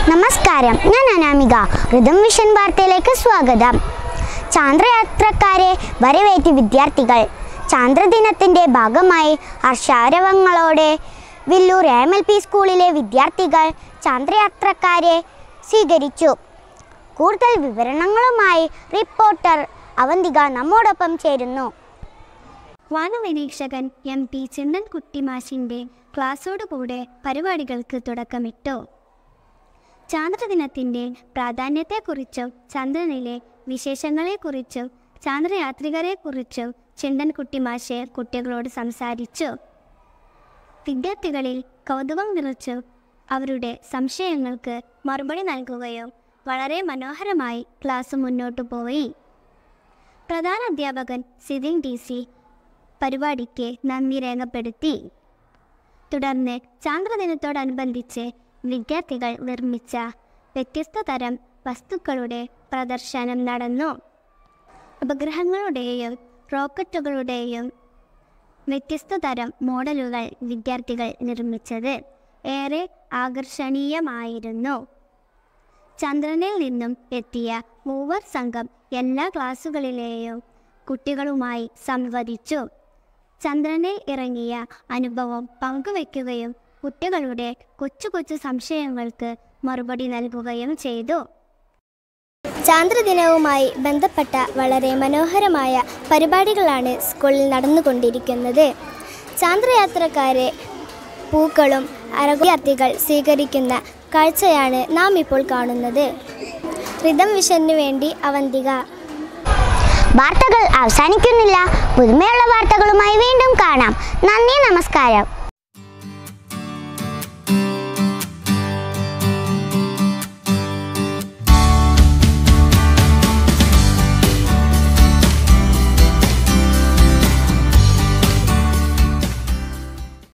നമസ്കാരം ഞാൻ അനാമിക ഋതം വിഷൻ വാർത്തയിലേക്ക് സ്വാഗതം ചാന്ദ്രയാത്രക്കാരെ വരവേറ്റ് വിദ്യാർത്ഥികൾ ചാന്ദ്രദിനത്തിൻ്റെ ഭാഗമായി ഹർഷാരവങ്ങളോടെ വില്ലൂർ എം എൽ പി സ്കൂളിലെ വിദ്യാർത്ഥികൾ ചാന്ദ്രയാത്രക്കാരെ സ്വീകരിച്ചു കൂടുതൽ വിവരണങ്ങളുമായി റിപ്പോർട്ടർ അവന്തിക നമ്മോടൊപ്പം ചേരുന്നു വാനനിരീക്ഷകൻ എം പി ചിന്നൻകുട്ടി മാഷിൻ്റെ ക്ലാസ്സോടുകൂടെ പരിപാടികൾക്ക് തുടക്കമിട്ടു ചാന്ദ്രദിനത്തിൻ്റെ പ്രാധാന്യത്തെക്കുറിച്ചും ചന്ദ്രനിലെ വിശേഷങ്ങളെക്കുറിച്ചും ചാന്ദ്രയാത്രികരെക്കുറിച്ചും ചിന്തൻകുട്ടി മാഷ് കുട്ടികളോട് സംസാരിച്ചു വിദ്യാർത്ഥികളിൽ കൗതുകം നിറച്ചു അവരുടെ സംശയങ്ങൾക്ക് മറുപടി നൽകുകയും വളരെ മനോഹരമായി ക്ലാസ് മുന്നോട്ടു പോയി പ്രധാന അധ്യാപകൻ സിദിൻ ടി സി പരിപാടിക്ക് നന്ദി രേഖപ്പെടുത്തി തുടർന്ന് ചാന്ദ്രദിനത്തോടനുബന്ധിച്ച് വിദ്യാർത്ഥികൾ നിർമ്മിച്ച വ്യത്യസ്ത തരം വസ്തുക്കളുടെ പ്രദർശനം നടന്നു ഉപഗ്രഹങ്ങളുടെയും റോക്കറ്റുകളുടെയും വ്യത്യസ്ത തരം മോഡലുകൾ വിദ്യാർത്ഥികൾ നിർമ്മിച്ചത് ഏറെ ആകർഷണീയമായിരുന്നു ചന്ദ്രനിൽ നിന്നും എത്തിയ മൂവർ സംഘം എല്ലാ ക്ലാസ്സുകളിലെയും കുട്ടികളുമായി സംവദിച്ചു ചന്ദ്രനിൽ ഇറങ്ങിയ അനുഭവം പങ്കുവയ്ക്കുകയും കുട്ടികളുടെ കൊച്ചു കൊച്ചു സംശയങ്ങൾക്ക് മറുപടി നൽകുകയും ചെയ്തു ചാന്ദ്രദിനവുമായി ബന്ധപ്പെട്ട വളരെ മനോഹരമായ പരിപാടികളാണ് സ്കൂളിൽ നടന്നുകൊണ്ടിരിക്കുന്നത് ചാന്ദ്രയാത്രക്കാരെ പൂക്കളും വിദ്യാർത്ഥികൾ സ്വീകരിക്കുന്ന കാഴ്ചയാണ് നാം ഇപ്പോൾ കാണുന്നത് റിതം വിഷന് വേണ്ടി അവന്തിക വാർത്തകൾ അവസാനിക്കുന്നില്ല പുതുമയുള്ള വാർത്തകളുമായി വീണ്ടും കാണാം നന്ദി നമസ്കാരം